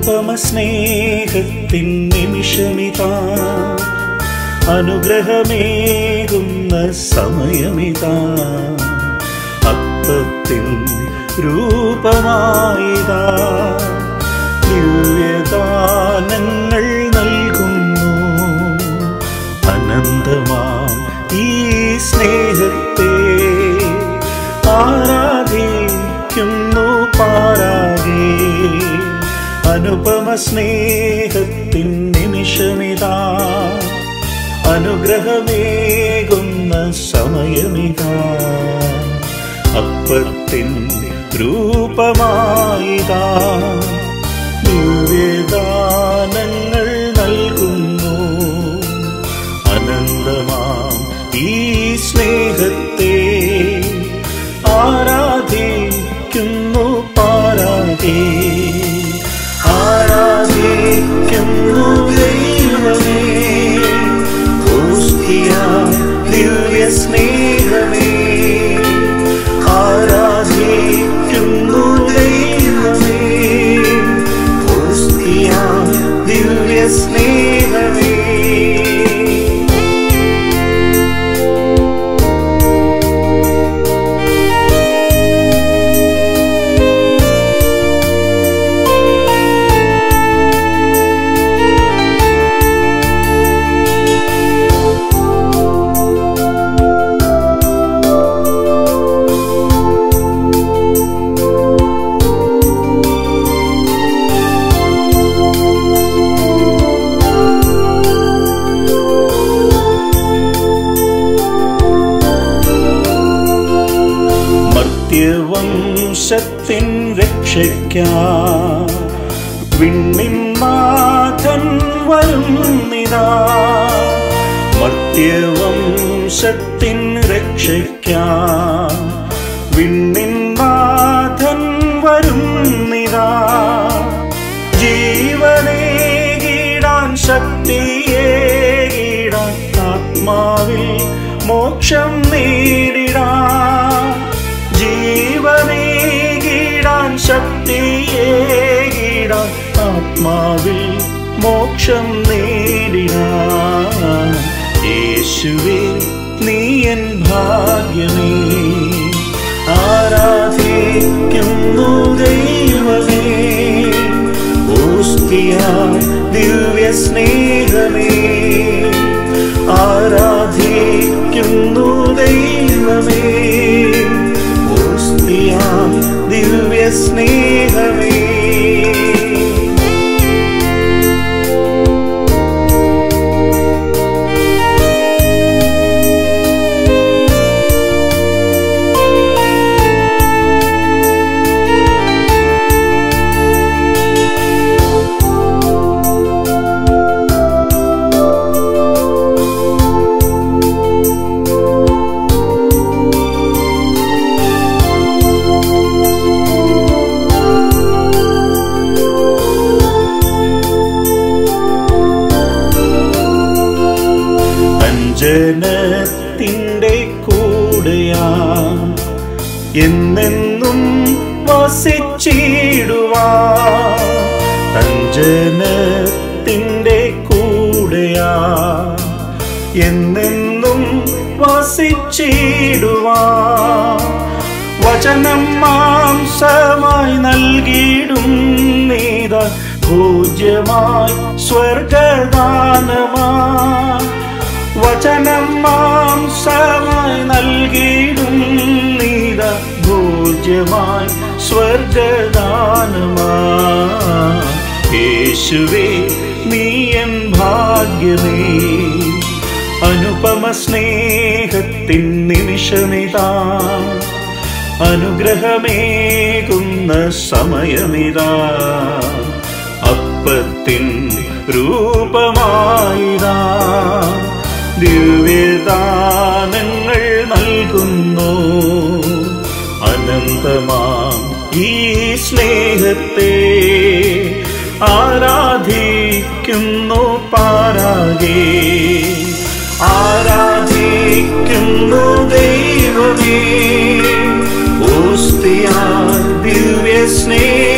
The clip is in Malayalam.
അനുപമ സ്നേഹത്തിൻ നിമിഷമിതാ അനുഗ്രഹമേകുന്ന സമയമിതാ അപ്പത്തിൻ രൂപമായിതാ ദിവ്യദാനങ്ങൾ നൽകുന്നു അനന്തമാം ഈ സ്നേഹത്തെ ആരാധിക്കുന്നു പാരാകെ അനുപമ സ്നേഹത്തിൻ നിമിഷമിതാ അനുഗ്രഹമേകുന്ന സമയമിതാ അപ്പത്തിൻ രൂപമായിതാ ദിവ്യദാനങ്ങൾ നൽകുന്നു അനന്തമാം ഈ സ്നേഹത്തെ ആരാധിക്കുന്നു പാരാകെ ആരാധിക്കുന്നു ദൈവമേ ക്രിസ്തീയ ദിവ്യ സ്നേഹമേ ആരാധിക്കുന്നു ദൈവമേ ക്രിസ്തീയ ദിവ്യ സ്നേഹമേ മർത്യവംശത്തിൻ രക്ഷയ്ക്കാൻ വിണ്ണിന്നാഥൻ വരുന്നിതാ മർത്യവംശത്തിൻ രക്ഷയ്ക്കാൻ വിണ്ണിന്നാഥൻ വരുന്നിതാ ജീവനേകിടാൻ ശക്തിയേകിടാൻ ആത്മാവിൽ മോക്ഷം നേടിടാൻ ജീവനേകിടാൻ ശക്തിയേകിടാൻ ആത്മാവിൽ മോക്ഷം നേടിടാൻ യേശുവേ നീ എൻ ഭാഗ്യമേ ആരാധിക്കുന്നു ദൈവമേ ഓസ്തിയ ദിവ്യ സ്നേഹമേ ആരാധിക്കുന്നു ദൈവമേ ഓസ്തിയ ദിവ്യ സ്നേഹമേ അഞ്ജനത്തിൻ്റെ കൂടെയാ എന്നെന്നും വസിച്ചിടുവാ അഞ്ജനത്തിൻ്റെ കൂടെയാ എന്നെന്നും വസിച്ചിടുവാ വചനം മാംസമായി നൽകിയിടും നീത പൂജ്യമായി സ്വർഗദാനമായി വചനം മാംസമായി നൽകിയിടും നീത പൂജ്യമായി സ്വർഗദാനമായി യേശുവേ നീ എൻ ഭാഗ്യമേ അനുപമ സ്നേഹത്തിൻ നിമിഷമിതാ അനുഗ്രഹമേകുന്ന സമയമിതാ അപ്പത്തിൻ രൂപമായിതാ ദിവ്യദാനങ്ങൾ നൽകുന്നു അനന്തമാം ഈ സ്നേഹത്തെ ആരാധിക്കുന്നു പാരാകെ ആരാധിക്കുന്നു ദൈവമേ ഓസ്തിയാ ദിവ്യ സ്നേഹ